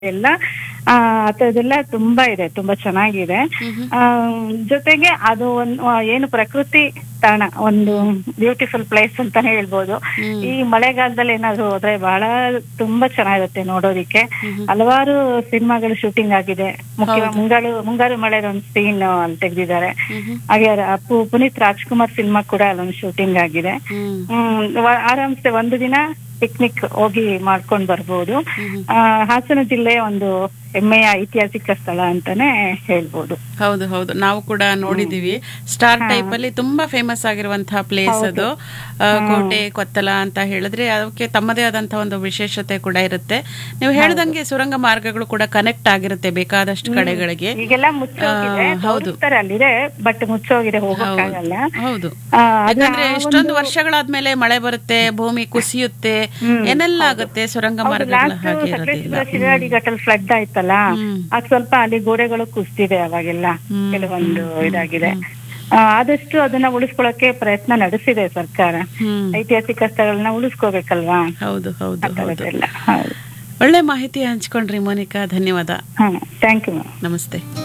ಎಲ್ಲ ಆ ಥರದ್ದೆಲ್ಲ ತುಂಬಾ ಇದೆ ತುಂಬಾ ಚೆನ್ನಾಗಿದೆ ಆ, ಜೊತೆಗೆ ಅದು ಒಂದು ಏನು ಪ್ರಕೃತಿ ತಾಣ ಒಂದು ಬ್ಯೂಟಿಫುಲ್ ಪ್ಲೇಸ್ ಅಂತ ಹೇಳ್ಬೋದು ಈ ಮಳೆಗಾಲದಲ್ಲಿ ಏನಾದ್ರು ಹೋದ್ರೆ ಬಹಳ ತುಂಬಾ ಚೆನ್ನಾಗಿರುತ್ತೆ ನೋಡೋದಿಕ್ಕೆ ಹಲವಾರು ಸಿನಿಮಾಗಳು ಶೂಟಿಂಗ್ ಆಗಿದೆ ಮುಖ್ಯ ಮುಂಗಾರು ಮುಂಗಾರು ಮಳೆದ ಒಂದು ಸೀನ್ ಅಲ್ಲಿ ತೆಗೆದಿದ್ದಾರೆ ಹಾಗೆ ರ- ಪು- ಪುನೀತ್ ರಾಜ್ಕುಮಾರ್ ಸಿನಿಮಾ ಕೂಡ ಅಲ್ಲೊಂದು ಶೂಟಿಂಗ್ ಆಗಿದೆ ಹ್ಮ್ ವ- ಆರಾಮ್ಸೆ ಒಂದು ದಿನ ಪಿಕ್ನಿಕ್ ಹೋಗಿ ಮಾಡ್ಕೊಂಡ್ ಬರ್ಬೋದು ಆ, ಹಾಸನ ಜಿಲ್ಲೆಯ ಒಂದು ಹೆಮ್ಮೆಯ ಐತಿಹಾಸಿಕ ಸ್ಥಳ ಅಂತಾನೆ ಹೇಳ್ಬೋದು ಹೌದು ಹೌದು ನಾವು ಕೂಡ ನೋಡಿದೀವಿ ಸ್ಟಾರ್ ಟೈಪ್ ಅಲ್ಲಿ ತುಂಬಾ ಫೇಮಸ್ ಆಗಿರುವಂತಹ ಪ್ಲೇಸ್ ಅದು ಆ, ಕೋಟೆ ಕೊತ್ತಲ ಅಂತ ಹೇಳಿದ್ರೆ ಅದಕ್ಕೆ ತಮ್ಮದೇ ಆದಂತಹ ಒಂದು ವಿಶೇಷತೆ ಕೂಡ ಇರುತ್ತೆ ನೀವು ಹೇಳ್ದಂಗೆ ಸುರಂಗ ಮಾರ್ಗಗಳು ಕೂಡ ಕನೆಕ್ಟ್ ಆಗಿರುತ್ತೆ ಬೇಕಾದಷ್ಟು ಕಡೆಗಳಿಗೆ ಈಗೆಲ್ಲ ಮುಚ್ಚೋಗಿದೆ ಆ, ಹೌದು. ತೋರಿಸ್ತಾರೆ ಅಲ್ಲಿದೆ ಬಟ್ ಮುಚ್ಚೋಗಿದೆ ಹೋಗಕ್ಕಾಗಲ್ಲ ಹೌದು ಆ, ಅದು ಯಾಕಂದ್ರೆ ಎಷ್ಟೊಂದು ವರ್ಷಗಳಾದ್ಮೇಲೆ ಮಳೆ ಬರುತ್ತೆ ಭೂಮಿ ಕುಸಿಯುತ್ತೆ ಏನೆಲ್ಲ ಆಗುತ್ತೆ ಸುರಂಗ ಮಾರ್ಗಗಳ ಲಾಸ್ಟ್ ಹಾಗೆ ಇರೋದಿಲ್ಲ ಸಕಲೇಶ್ವರ ಶಿರಾಡಿ ಘಟ್ಟಲ್ ಫ್ಲಡ್ ಆಯ್ತಲ್ಲ ಅದು ಸ್ವಲ್ಪ ಅಲ್ಲಿ ಗೋಡೆಗಳು ಕುಸಿದಿದೆ ಅವಾಗೆಲ್ಲ ಕೆಲವೊಂದು ಇದಾಗಿದೆ ಆ, ಆದಷ್ಟು ಅದನ್ನ ಉಳಿಸ್ಕೊಳ್ಳೋಕೆ ಪ್ರಯತ್ನ ನಡೆಸಿದೆ ಸರ್ಕಾರ ಹ್ಮ್ ಐತಿಹಾಸಿಕ ಸ್ಥಳಗಳನ್ನ ಉಳಿಸ್ಕೋಬೇಕಲ್ವಾ ಹೌದು ಹೌದು ಹೌದು ಅದೆಲ್ಲ ಹೌದು ಒಳ್ಳೆ ಮಾಹಿತಿ ಹಂಚ್ಕೊಂಡ್ರಿ ಮೋನಿಕಾ ಧನ್ಯವಾದ ಹಾ ಥ್ಯಾಂಕ್ ಯು ಮ್ಯಾಮ್ ನಮಸ್ತೆ